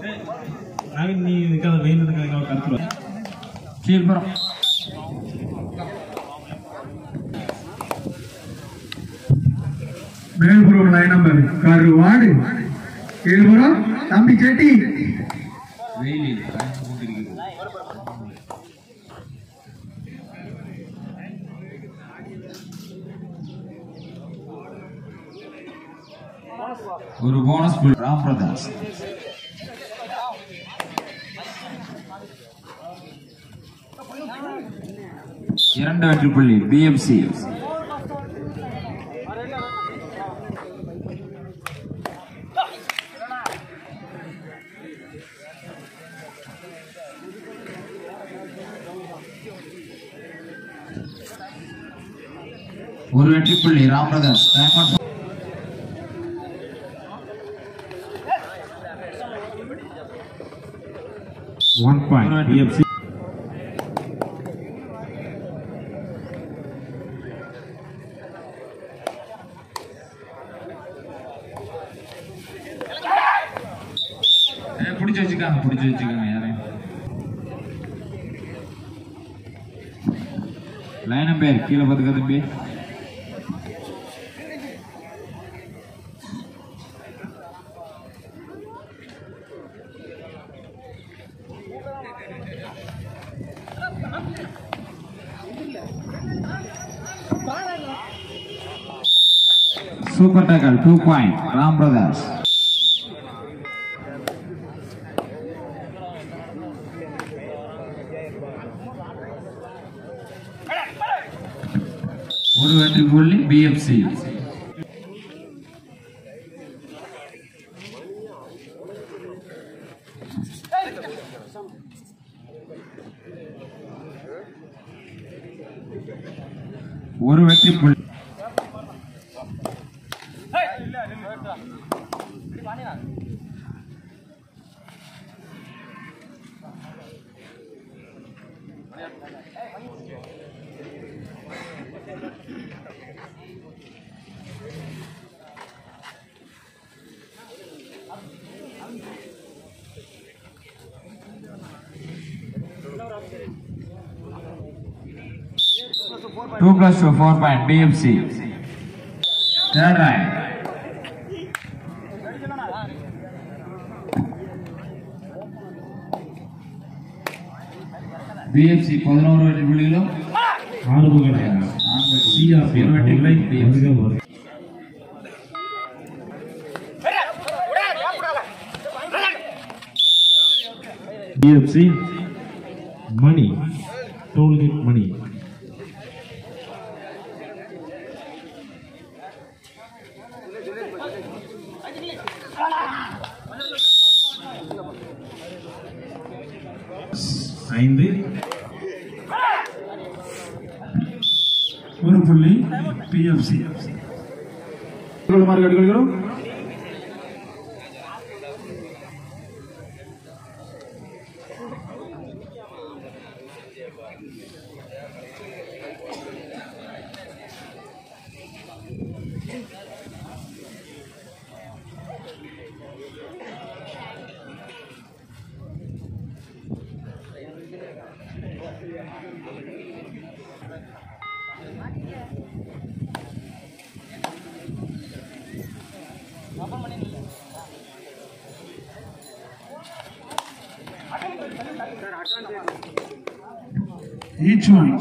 நவீன் நீ இதுக்காக மெயின் இருக்கிறதுக்காக கருத்து கீழ்புறம் மேல்புறம் லைன் நம்பர் கருவாடு கீழ்புறம் தம்பி செட்டி வெயிலில் காய்ந்து கொண்டிருக்கிறது ஒரு போனஸ் புல் ராம் பிரதாஸ் இரண்டு வெற்றி புள்ளி பிஎம்சி ஒரு வெற்றி புள்ளி Ram brothers time out one point BFC ஏ, பிடிச்சு வச்சுக்காங்க பிடிச்சு வச்சுக்காங்க யாரையும் லைனம் பேர் கீழே பார்த்துக்க தம்பி super tackle two point Ram brothers ஒரு வெற்றி புள்ளி பிஎஃப்சி ஒரு வெற்றி புள்ளி Two plus two, four point, BFC. Third right. BFC பதினோரு வெற்றி புள்ளிகளும் ஆறுமுகனாக நான்கு சிஆர்பி ஒரு வெற்றி புள்ளி BFC. வரும் பிஎஃப்சி மணி டோல்கேட் மணி ஐந்து ஒரு புள்ளி பிஎஃப்சி மார்க் எடுக்கிறோம் Each one.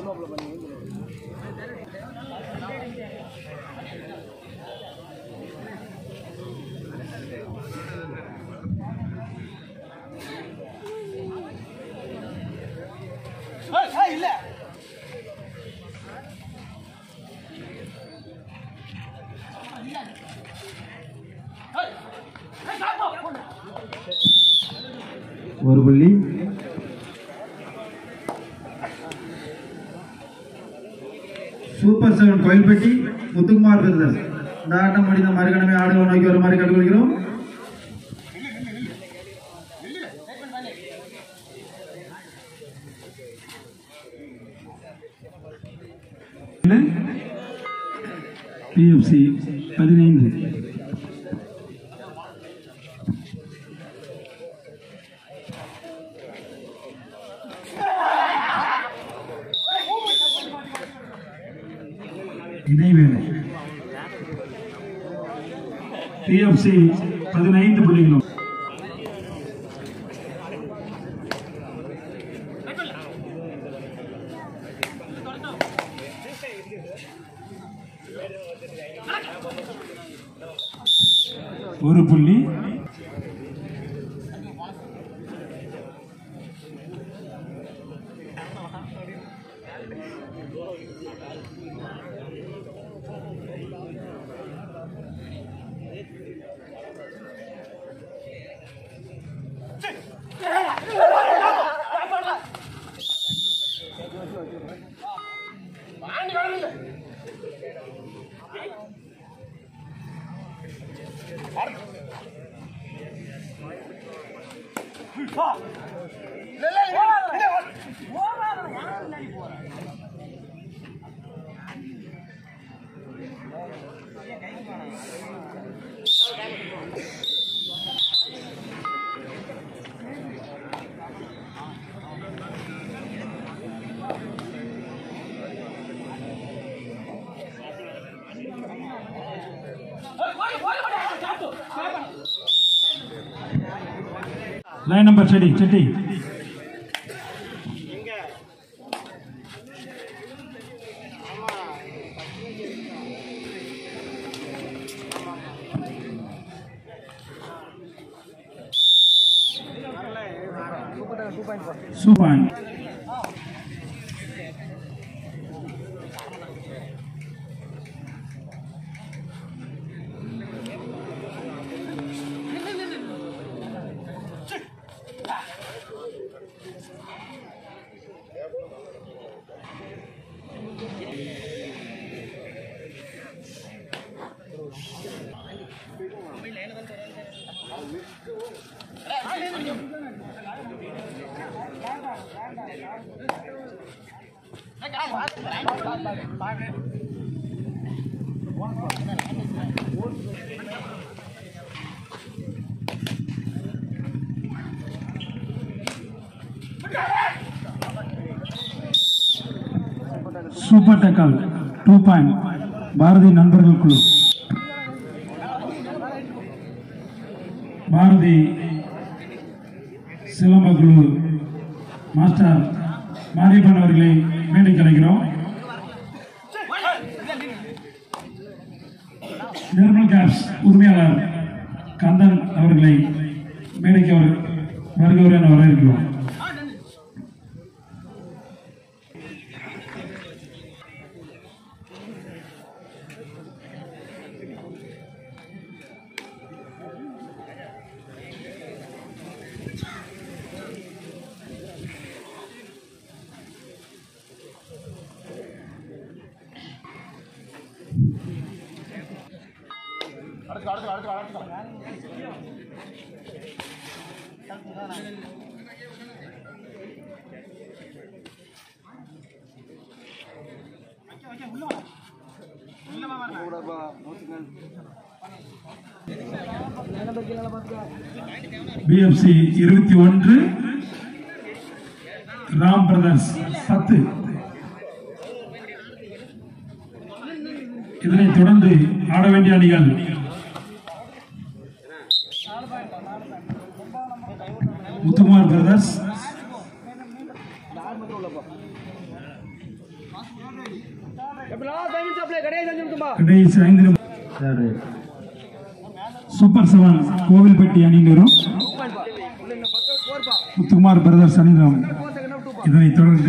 ஒரு புள்ளி super seven Kovilpatti Muthukumar brothers இந்த ஆட்டம் முடிந்த மறுகணமே ஆடுகளை நோக்கி வருமாறு கேட்டுக்கொள்கிறோம் பிஎஃப்சி பதினைந்து பிஎஃப்சி பதினைந்து புள்ளிகளும் ஒரு புள்ளி லைன் நம்பர் செடி செட்டி super super tackle two point Bharathi நண்பர்கள் குழு பாரதி சிலம்ப குழு மாஸ்டர் மாரியப்பன் அவர்களை மேடைக்கு அழைக்கிறோம் நிர்மல் கேப்ஸ் உரிமையாளர் கந்தன் அவர்களை மேடைக்கு அவர் வருகிறவர் என வரவேற்கிறோம் பிஎஃப்சி இருபத்தி ஒன்று ராம் பிரதர்ஸ் பத்து இதனைத் தொடர்ந்து ஆட வேண்டிய அணிகள் முத்துக்குமார் பிரதர்ஸ் கடைசி ஐந்து நிமிடம் சூப்பர் செவன் கோவில்பட்டி அணியினரும் முத்துக்குமார் பிரதர்ஸ் அணியினரும் இதனைத் தொடர்ந்து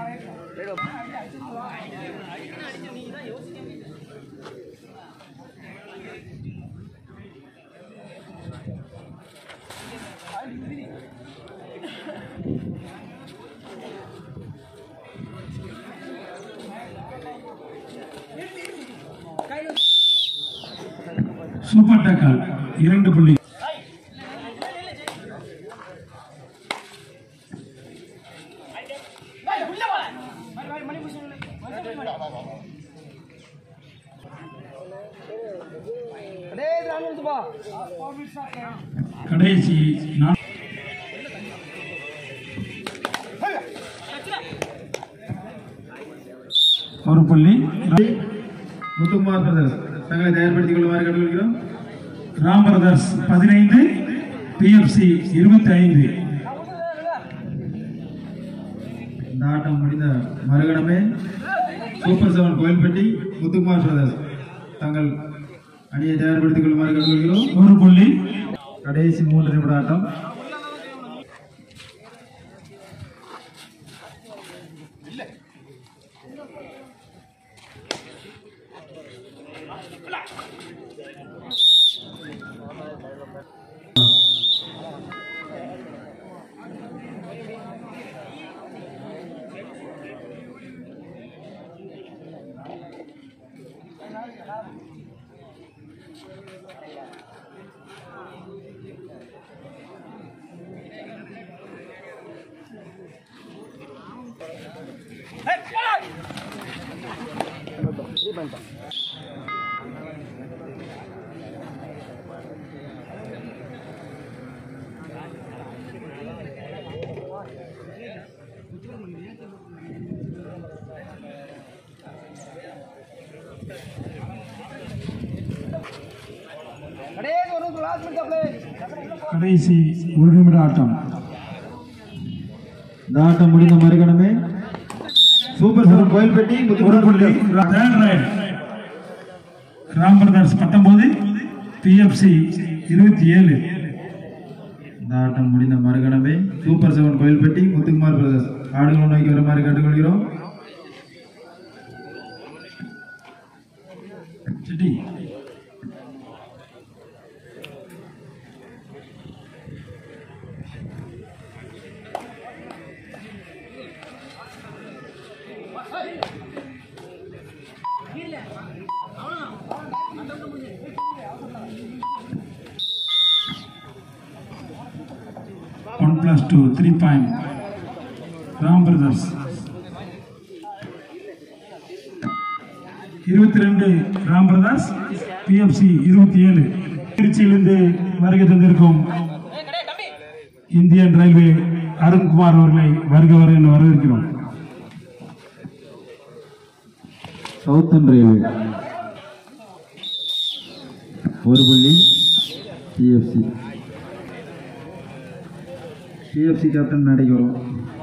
சூப்பர் டக்கால் இரண்டு புள்ளி கடைசி நா- ஒரு புள்ளி முத்துக்குமார் பிரதர்ஸ் தங்களை தயார்படுத்திக் கொள்ளுமாறு கேட்டுக்கொள்கிறோம் ராம் பிரதர்ஸ் பதினைந்து பிஎஃப்சி இருபத்தி ஐந்து இந்த ஆட்டம் முடிந்த மறுகணமே super seven Kovilpatti Muthukumar brothers தங்கள் அணியை தயார்படுத்திக் கொள்ளுமாறு கேட்டுக்கொள்கிறோம் ஒரு புள்ளி கடைசி மூன்று நிமிட ஆட்டம் கடைசி ஒரு நிமிட ஆட்டம் இந்த ஆட்டம் முடிந்த மறுகணமே சூப்பர் செவன் கோயில்பட்டி ஒரு முத்துக்குமார் புள்ளி brothers third right Ram brothers பத்தொன்பது பிஎஃப்சி இருபத்தி ஏழு இந்த ஆட்டம் முடிந்த மறுகணமே super seven Kovilpatti Muthukumar brothers ஆடுகளை நோக்கி வருமாறு கேட்டுக்கொள்கிறோம் city one plus two three point Ram brothers இருபத்தி ரெண்டு ராம் பிரதாஸ் பிஎஃப்சி இருபத்தி ஏழு திருச்சியிலிருந்து வருகை தந்திருக்கும் இந்தியன் ரயில்வே அருண்குமார் அவர்களை வருக வர என வரவேற்கிறோம் சவுத்தன் ரயில்வே ஒரு புள்ளி பிஎஃப்சி பிஎஃப்சி கேப்டன் மேடைக்கு வரும்